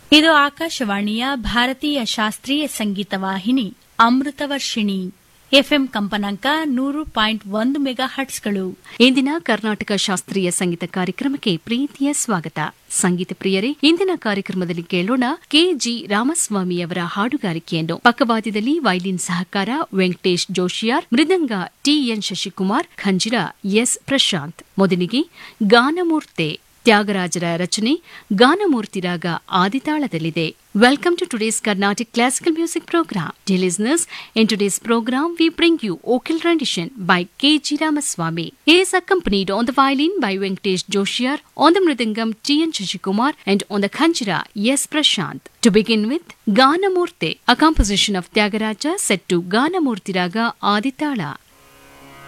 ಇದು ಆಕಾಶವಾಣಿಯ ಭಾರತೀಯ ಶಾಸ್ತ್ರೀಯ ಸಂಗೀತ ವಾಹಿನಿ ಅಮೃತವರ್ಷಿಣಿ ಎಫ್ಎಂ ಕಂಪನಾಂಕ ನೂರು ಪಾಯಿಂಟ್ ಒಂದು ಮೆಗಾ ಹಟ್ಸ್ಗಳು ಇಂದಿನ ಕರ್ನಾಟಕ ಶಾಸ್ತ್ರೀಯ ಸಂಗೀತ ಕಾರ್ಯಕ್ರಮಕ್ಕೆ ಪ್ರೀತಿಯ ಸ್ವಾಗತ ಸಂಗೀತ ಪ್ರಿಯರೇ ಇಂದಿನ ಕಾರ್ಯಕ್ರಮದಲ್ಲಿ ಕೇಳೋಣ ಕೆಜಿ ರಾಮಸ್ವಾಮಿಯವರ ಹಾಡುಗಾರಿಕೆಯನ್ನು ಪಕ್ಕವಾದ್ಯದಲ್ಲಿ ವೈಲಿನ್ ಸಹಕಾರ ವೆಂಕಟೇಶ್ ಜೋಶಿಯಾರ್ ಮೃದಂಗ ಟಿಎನ್ ಶಶಿಕುಮಾರ್ ಖಂಜಿರ ಎಸ್ ಪ್ರಶಾಂತ್ ಮೊದಲಿಗೆ ಗಾನಮೂರ್ತೆ ತ್ಯಾಗರಾಜರ ರಚನೆ ಗಾನಮೂರ್ತಿ ರಾಗ ಆದಿತಾಳದಲ್ಲಿದೆ welcome to today's Carnatic classical music programme dear listeners in today's programme we bring you ಓಕಿಲ್ rendition by K.G. Ramaswamy. He is accompanied on the violin by Venkatesh Joshiyar, on the mridangam T.N. Shashikumar, and on the khanjira S. Prashant. To begin with, Ganamurte, a composition of Tyagaraja set to Ganamurti Raga Aditala.